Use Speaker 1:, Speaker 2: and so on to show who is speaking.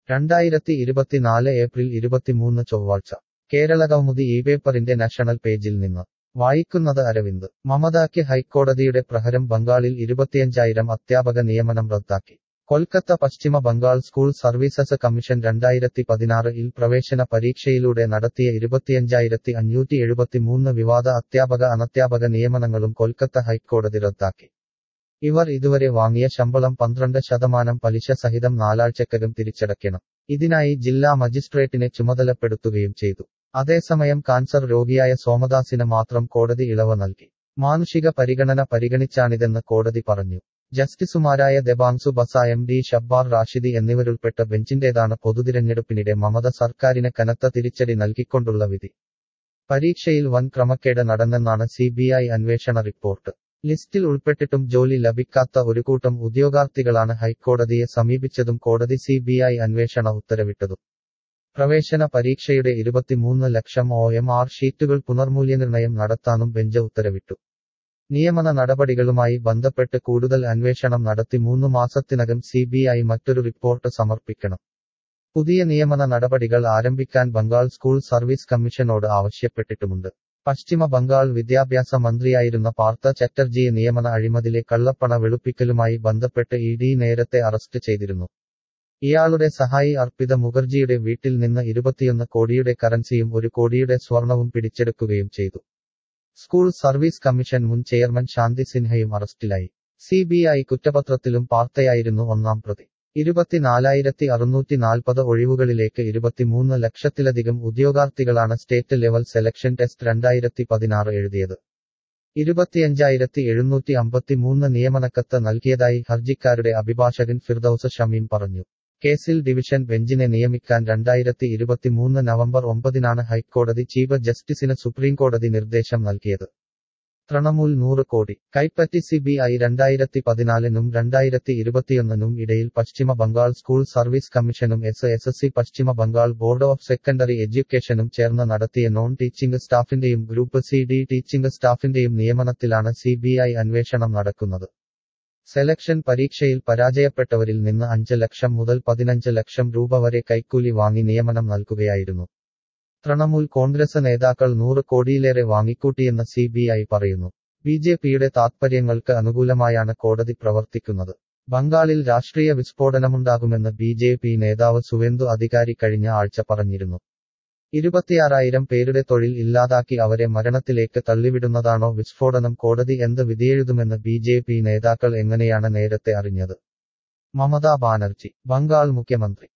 Speaker 1: രണ്ടായിരത്തി ഇരുപത്തിനാല് ഏപ്രിൽ ഇരുപത്തിമൂന്ന് ചൊവ്വാഴ്ച കേരള കൗമുദി ഈ പേപ്പറിന്റെ നാഷണൽ പേജിൽ നിന്ന് വായിക്കുന്നത് അരവിന്ദ് മമതയ്ക്ക് ഹൈക്കോടതിയുടെ പ്രഹരം ബംഗാളിൽ ഇരുപത്തിയഞ്ചായിരം അധ്യാപക നിയമനം റദ്ദാക്കി കൊൽക്കത്ത പശ്ചിമ ബംഗാൾ സ്കൂൾ സർവീസസ് കമ്മീഷൻ രണ്ടായിരത്തി പതിനാറിൽ പ്രവേശന പരീക്ഷയിലൂടെ നടത്തിയ ഇരുപത്തിയഞ്ചായിരത്തി അഞ്ഞൂറ്റി എഴുപത്തിമൂന്ന് വിവാദ അധ്യാപക അനധ്യാപക നിയമനങ്ങളും കൊൽക്കത്ത ഹൈക്കോടതി റദ്ദാക്കി ഇവർ ഇതുവരെ വാങ്ങിയ ശമ്പളം പന്ത്രണ്ട് ശതമാനം പലിശ സഹിതം നാലാഴ്ചക്കകം തിരിച്ചടയ്ക്കണം ഇതിനായി ജില്ലാ മജിസ്ട്രേറ്റിനെ ചുമതലപ്പെടുത്തുകയും ചെയ്തു അതേസമയം കാൻസർ രോഗിയായ സോമദാസിന് മാത്രം കോടതി ഇളവ് നൽകി മാനുഷിക പരിഗണന പരിഗണിച്ചാണിതെന്ന് കോടതി പറഞ്ഞു ജസ്റ്റിസുമാരായ ദെബാങ്സു ബസ എം ഡി ഷബ്ബാർ റാഷിദി എന്നിവരുൾപ്പെട്ട ബെഞ്ചിന്റേതാണ് പൊതുതിരഞ്ഞെടുപ്പിനിടെ മമത സർക്കാരിന് കനത്ത തിരിച്ചടി നൽകിക്കൊണ്ടുള്ള വിധി പരീക്ഷയിൽ വൻ ക്രമക്കേട് നടന്നെന്നാണ് സിബിഐ അന്വേഷണ റിപ്പോർട്ട് ലിസ്റ്റിൽ ഉൾപ്പെട്ടിട്ടും ജോലി ലഭിക്കാത്ത ഒരു കൂട്ടം ഉദ്യോഗാർത്ഥികളാണ് ഹൈക്കോടതിയെ സമീപിച്ചതും കോടതി സിബിഐ അന്വേഷണ ഉത്തരവിട്ടതും പ്രവേശന പരീക്ഷയുടെ ഇരുപത്തിമൂന്ന് ലക്ഷം ഒ എം ആർ ഷീറ്റുകൾ പുനർമൂല്യനിർണയം നടത്താനും ബെഞ്ച് ഉത്തരവിട്ടു നിയമന നടപടികളുമായി ബന്ധപ്പെട്ട് കൂടുതൽ അന്വേഷണം നടത്തി മൂന്ന് മാസത്തിനകം സിബിഐ മറ്റൊരു റിപ്പോർട്ട് സമർപ്പിക്കണം പുതിയ നിയമന നടപടികൾ ആരംഭിക്കാൻ ബംഗാൾ സ്കൂൾ സർവീസ് കമ്മീഷനോട് ആവശ്യപ്പെട്ടിട്ടുമുണ്ട് പശ്ചിമ ബംഗാൾ വിദ്യാഭ്യാസ മന്ത്രിയായിരുന്ന പാർത്ഥ ചറ്റർജിയെ നിയമന അഴിമതിലെ കള്ളപ്പണ വെളുപ്പിക്കലുമായി ബന്ധപ്പെട്ട് ഇ ഡി നേരത്തെ അറസ്റ്റ് ചെയ്തിരുന്നു ഇയാളുടെ സഹായി അർപ്പിത മുഖർജിയുടെ വീട്ടിൽ നിന്ന് ഇരുപത്തിയൊന്ന് കോടിയുടെ കറൻസിയും ഒരു കോടിയുടെ സ്വർണവും പിടിച്ചെടുക്കുകയും ചെയ്തു സ്കൂൾ സർവീസ് കമ്മീഷൻ മുൻ ചെയർമാൻ ശാന്തി സിൻഹയും അറസ്റ്റിലായി സിബിഐ കുറ്റപത്രത്തിലും പാർത്തയായിരുന്നു ഒന്നാം പ്രതി ഇരുപത്തിനാലായിരത്തി അറുന്നൂറ്റി നാൽപ്പത് ഒഴിവുകളിലേക്ക് ഇരുപത്തിമൂന്ന് ലക്ഷത്തിലധികം ഉദ്യോഗാർത്ഥികളാണ് സ്റ്റേറ്റ് ലെവൽ സെലക്ഷൻ ടെസ്റ്റ് രണ്ടായിരത്തി പതിനാറ് എഴുതിയത് ഇരുപത്തിയഞ്ചായിരത്തി എഴുന്നൂറ്റി അമ്പത്തിമൂന്ന് നിയമനക്കത്ത് നൽകിയതായി ഹർജിക്കാരുടെ അഭിഭാഷകൻ ഫിർദൌസ് ഷമീം പറഞ്ഞു കേസിൽ ഡിവിഷൻ ബെഞ്ചിനെ നിയമിക്കാൻ രണ്ടായിരത്തി ഇരുപത്തിമൂന്ന് നവംബർ ഒമ്പതിനാണ് ഹൈക്കോടതി ചീഫ് ജസ്റ്റിസിന് സുപ്രീംകോടതി നിർദ്ദേശം നൽകിയത് തൃണമൂൽ നൂറ് കോടി കൈപ്പറ്റി സിബിഐ രണ്ടായിരത്തി പതിനാലിനും രണ്ടായിരത്തി ഇരുപത്തിയൊന്നിനും ഇടയിൽ പശ്ചിമ ബംഗാൾ സ്കൂൾ സർവീസ് കമ്മീഷനും എസ് എസ് സി പശ്ചിമ ബംഗാൾ ബോർഡ് ഓഫ് സെക്കൻഡറി എഡ്യൂക്കേഷനും ചേർന്ന് നടത്തിയ നോൺ ടീച്ചിംഗ് സ്റ്റാഫിന്റെയും ഗ്രൂപ്പ് സി ഡി ടീച്ചിംഗ് സ്റ്റാഫിന്റെയും നിയമനത്തിലാണ് സിബിഐ അന്വേഷണം നടക്കുന്നത് സെലക്ഷൻ പരീക്ഷയിൽ പരാജയപ്പെട്ടവരിൽ നിന്ന് അഞ്ച് ലക്ഷം മുതൽ പതിനഞ്ച് ലക്ഷം രൂപ വരെ കൈക്കൂലി വാങ്ങി നിയമനം നൽകുകയായിരുന്നു തൃണമൂൽ കോൺഗ്രസ് നേതാക്കൾ നൂറ് കോടിയിലേറെ വാങ്ങിക്കൂട്ടിയെന്ന് സി ബി ഐ പറയുന്നു ബി ജെ പിയുടെ താത്പര്യങ്ങൾക്ക് അനുകൂലമായാണ് കോടതി പ്രവർത്തിക്കുന്നത് ബംഗാളിൽ രാഷ്ട്രീയ വിസ്ഫോടനമുണ്ടാകുമെന്ന് ബി ജെ പി നേതാവ് സുവേന്ദു അധികാരി കഴിഞ്ഞ ആഴ്ച പറഞ്ഞിരുന്നു ഇരുപത്തിയാറായിരം പേരുടെ തൊഴിൽ ഇല്ലാതാക്കി അവരെ മരണത്തിലേക്ക് തള്ളിവിടുന്നതാണോ വിസ്ഫോടനം കോടതി എന്ത് വിധിയെഴുതുമെന്ന് ബി ജെ പി നേതാക്കൾ എങ്ങനെയാണ് നേരത്തെ അറിഞ്ഞത് മമതാ ബാനർജി ബംഗാൾ മുഖ്യമന്ത്രി